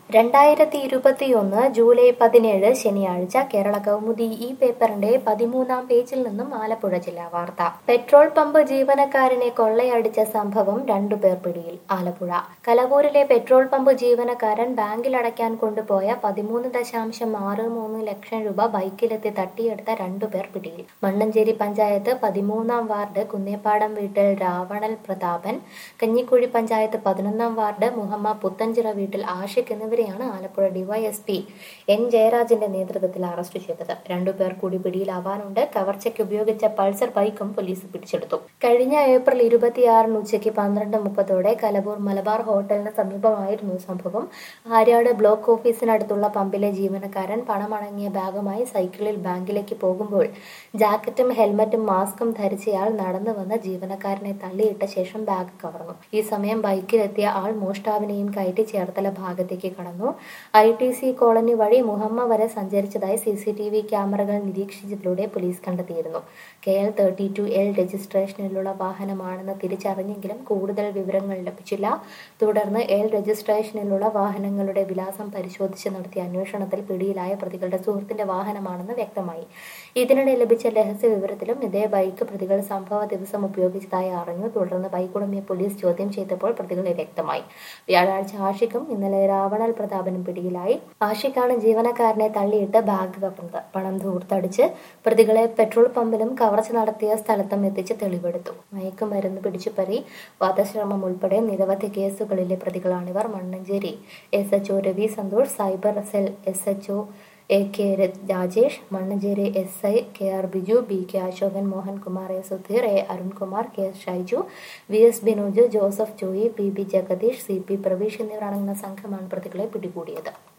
രണ്ടായിരത്തി ഇരുപത്തിയൊന്ന് ജൂലൈ പതിനേഴ് ശനിയാഴ്ച കേരള കൗമുദി ഈ പേപ്പറിന്റെ പതിമൂന്നാം പേജിൽ നിന്നും ആലപ്പുഴ ജില്ലാ വാർത്ത പെട്രോൾ പമ്പ് ജീവനക്കാരനെ കൊള്ളയടിച്ച സംഭവം രണ്ടുപേർ പിടിയിൽ ആലപ്പുഴ കലവൂരിലെ പെട്രോൾ പമ്പ് ജീവനക്കാരൻ ബാങ്കിൽ അടയ്ക്കാൻ കൊണ്ടുപോയ പതിമൂന്ന് ദശാംശം ആറ് മൂന്ന് ലക്ഷം രൂപ ബൈക്കിലെത്തി തട്ടിയെടുത്ത രണ്ടുപേർ പിടിയിൽ മണ്ണഞ്ചേരി പഞ്ചായത്ത് പതിമൂന്നാം വാർഡ് കുന്നേപ്പാടം വീട്ടിൽ രാവണൽ പ്രതാപൻ കഞ്ഞിക്കുഴി പഞ്ചായത്ത് പതിനൊന്നാം വാർഡ് മുഹമ്മ പുത്തഞ്ചിറ വീട്ടിൽ ആഷിഖ് എന്നിവരെയാണ് ആലപ്പുഴ ഡിവൈഎസ്പി എൻ ജയരാജന്റെ നേതൃത്വത്തിൽ അറസ്റ്റ് ചെയ്തത് രണ്ടുപേർ കൂടി പിടിയിലാവാനുണ്ട് കവർച്ചയ്ക്ക് ഉപയോഗിച്ച പൾസർ ബൈക്കും പോലീസ് പിടിച്ചെടുത്തു കഴിഞ്ഞ ഏപ്രിൽ ഇരുപത്തിയാറിന് ഉച്ചയ്ക്ക് പന്ത്രണ്ട് മുപ്പതോടെ കലബൂർ മലബാർ ഹോട്ടലിന് സമീപമായിരുന്നു സംഭവം ആര്യാട് ബ്ലോക്ക് ഓഫീസിനടുത്തുള്ള പമ്പിലെ ജീവനക്കാരൻ പണമടങ്ങിയ ബാഗുമായി സൈക്കിളിൽ ബാങ്കിലേക്ക് പോകുമ്പോൾ ജാക്കറ്റും ഹെൽമറ്റും മാസ്കും ധരിച്ചയാൾ നടന്നു വന്ന് ജീവനക്കാരനെ തള്ളിയിട്ട ശേഷം ബാഗ് കവർന്നു ഈ സമയം ബൈക്കിലെത്തിയ ആൾ മോഷ്ടാവിനെയും കയറ്റി ചേർത്തല ഭാഗത്തേക്ക് കടന്നു ഐ ടി സി കോളനി വഴി മുഹമ്മ വരെ സഞ്ചരിച്ചതായി സി സി ടി വി ക്യാമറകൾ നിരീക്ഷിച്ചതിലൂടെ പോലീസ് കണ്ടെത്തിയിരുന്നു K L thirty two L രജിസ്ട്രേഷനിലുള്ള വാഹനമാണെന്ന് തിരിച്ചറിഞ്ഞെങ്കിലും കൂടുതൽ വിവരങ്ങൾ ലഭിച്ചില്ല തുടർന്ന് എൽ രജിസ്ട്രേഷനിലുള്ള വാഹനങ്ങളുടെ വിലാസം പരിശോധിച്ച് നടത്തിയ അന്വേഷണത്തിൽ പിടിയിലായ പ്രതികളുടെ സുഹൃത്തിന്റെ വാഹനമാണെന്ന് വ്യക്തമായി ഇതിനിടെ ലഭിച്ച രഹസ്യ വിവരത്തിലും ഇതേ ബൈക്ക് പ്രതികൾ സംഭവ ദിവസം ഉപയോഗിച്ചതായി അറിഞ്ഞു തുടർന്ന് ബൈക്ക് ഉടമയെ പോലീസ് ചോദ്യം ചെയ്തപ്പോൾ പ്രതികളെ വ്യക്തമായി വ്യാഴാഴ്ച ആഷിഖും ഇന്നലെ രാവണൽ പ്രതാപനും പിടിയിലായി ആഷിഖാണ് ജീവനക്കാരനെ തള്ളിയിട്ട് ബാഗ് കവർന്നത് പണം ധൂർത്തടിച്ച് പ്രതികളെ പെട്രോൾ പമ്പിലും കവർച്ച നടത്തിയ സ്ഥലത്തും എത്തിച്ച് തെളിവെടുത്തു മയക്കുമരുന്ന് പിടിച്ചുപറി വധശ്രമം ഉൾപ്പെടെ നിരവധി കേസുകളിലെ പ്രതികളാണിവർ Mannanchery S H O Ravi Santhosh cyber cell S H O A K Rajesh Mannanchery S I K R Biju B K Ashokan Mohankumar A Sudheer A Arunkumar K S Shaiju V S Binoj Joseph Joy P B Jagadeesh C P Praveesh എന്നിവരടങ്ങുന്ന സംഘമാണ് പ്രതികളെ പിടികൂടിയത്